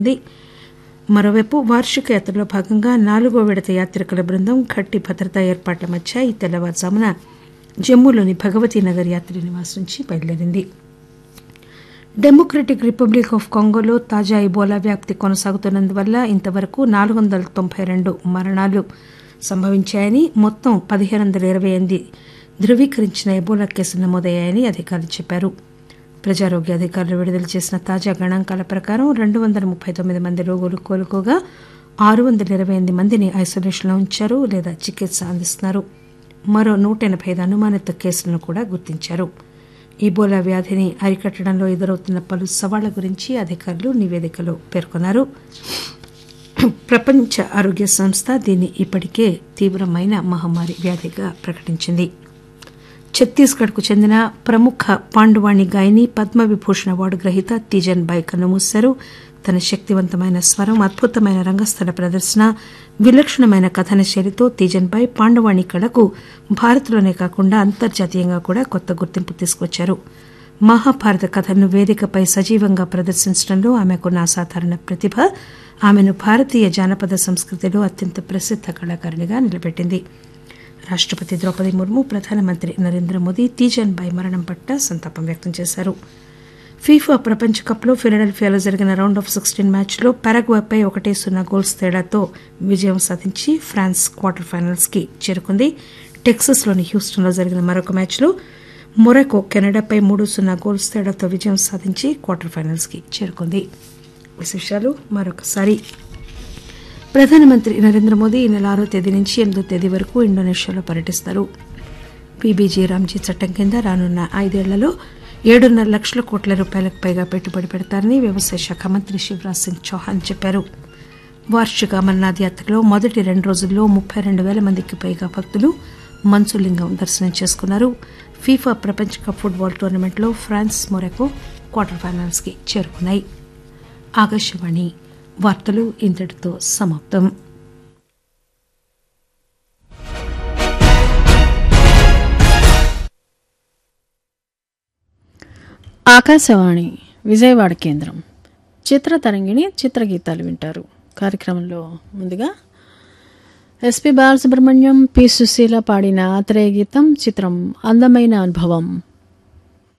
ఉంది మరోవైపు వార్షిక యాత్రలో భాగంగా నాలుగో విడత యాత్రికుల బృందం గట్టి భద్రతా ఏర్పాట్ల మధ్య ఈ తెల్లవారుజామున జమ్మూలోని భగవతీనగర్ యాత్రి నివాస్ నుంచి బయలుదేరింది డెమోక్రటిక్ రిపబ్లిక్ ఆఫ్ కాంగోలో తాజా ఇబోలా వ్యాప్తి కొనసాగుతున్నందువల్ల ఇంతవరకు నాలుగు వందల తొంభై రెండు మరణాలు సంభవించాయని మొత్తం పదిహేను వందల ఇరవై ఎనిమిది ధృవీకరించిన ఎబోలా కేసులు నమోదయ్యాయని అధికారులు చెప్పారు ప్రజారోగ్య అధికారులు విడుదల చేసిన తాజా గణాంకాల ప్రకారం రెండు వందల ముప్పై తొమ్మిది మంది రోగులు కోలుకోగా ఆరు వందల ఇరవై ఎనిమిది మందిని ఐసోలేషన్లో ఉంచారు లేదా చికిత్స అందిస్తున్నారు మరో నూట ఎనభై ఐదు అనుమానిత కేసులను కూడా గుర్తించారు ఇబోలా వ్యాధిని అరికట్టడంలో ఎదురవుతున్న పలు సవాళ్ల గురించి అధికారులు నివేదికలో పేర్కొన్నారు ప్రపంచ ఆరోగ్య సంస్థ దీన్ని ఇప్పటికే తీవ్రమైన మహమ్మారి వ్యాధిగా ప్రకటించింది ఛత్తీస్గఢ్కు చెందిన ప్రముఖ పాండువాణి గాయని పద్మవిభూషణ్ అవార్డు గ్రహీత తీజన్ బాయ్ కన్నుమూశారు తన శక్తివంతమైన స్వరం అద్భుతమైన రంగస్థల ప్రదర్శన విలక్షణమైన కథన శైలితో తీజన్ బాయ్ పాండవాణి కళకు భారత్లోనే కాకుండా అంతర్జాతీయంగా కూడా కొత్త గుర్తింపు తీసుకొచ్చారు మహాభారత కథలను వేదికపై సజీవంగా ప్రదర్శించడంలో ఆమెకున్న అసాధారణ ప్రతిభ ఆమెను భారతీయ జానపద సంస్కృతిలో అత్యంత ప్రసిద్ధ కళాకారిణిగా నిలబెట్టింది రాష్టపతి ద్రౌపది ముర్ము ప్రధానమంత్రి నరేంద్ర మోదీ తీజన్ బాయ్ మరణం పట్ల సంతాపం వ్యక్తం చేశారు ఫీఫా ప్రపంచ కప్లో ఫిలడెల్ఫియాలో జరిగిన రౌండ్ ఆఫ్ సిక్స్టీన్ మ్యాచ్లో పరగ్వాపై ఒకటే సున్నా గోల్స్ తేడాతో విజయం సాధించి ఫ్రాన్స్ క్వార్టర్ ఫైనల్స్ కి చేరుకుంది టెక్సస్లోని హ్యూస్టన్లో జరిగిన మరొక మ్యాచ్లో మొరాకో కెనడాపై మూడు సున్నా గోల్స్ తేడాతో విజయం సాధించి క్వార్టర్ ఫైనల్స్ కి చేరుకుంది విశేషాలు మరొకసారి ప్రధానమంత్రి నరేంద్ర మోదీ ఈ నెల ఆరో తేదీ నుంచి ఎనిమిదో తేదీ వరకు ఇండోనేషియాలో పర్యటిస్తారు పీబీజీ రామ్జీ చట్టం కింద రానున్న ఐదేళ్లలో ఏడున్నర లక్షల కోట్ల రూపాయలకు పైగా పెట్టుబడి పెడతారని వ్యవసాయ శాఖ మంత్రి శివరాజ్ సింగ్ చౌహాన్ చెప్పారు వార్షిక అమర్నాథ్ యాత్రలో మొదటి రెండు రోజుల్లో ముప్పై రెండు వేల మందికి పైగా భక్తులు మంచులింగం దర్శనం చేసుకున్నారు ఫీఫా ప్రపంచ కప్ ఫుట్బాల్ టోర్నమెంట్లో ఫ్రాన్స్ మొరాకో క్వార్టర్ ఫైనల్స్ కి చేరుకున్నాయి ఆకాశవాణి వార్తలు ఇంతటితో సమాప్తం ఆకాశవాణి విజయవాడ కేంద్రం చిత్రతరంగిణి చిత్రగీతాలు వింటారు కార్యక్రమంలో ముందుగా ఎస్పి బాలసుబ్రహ్మణ్యం పి సుశీల పాడిన ఆత్రేయ గీతం చిత్రం అందమైన అనుభవం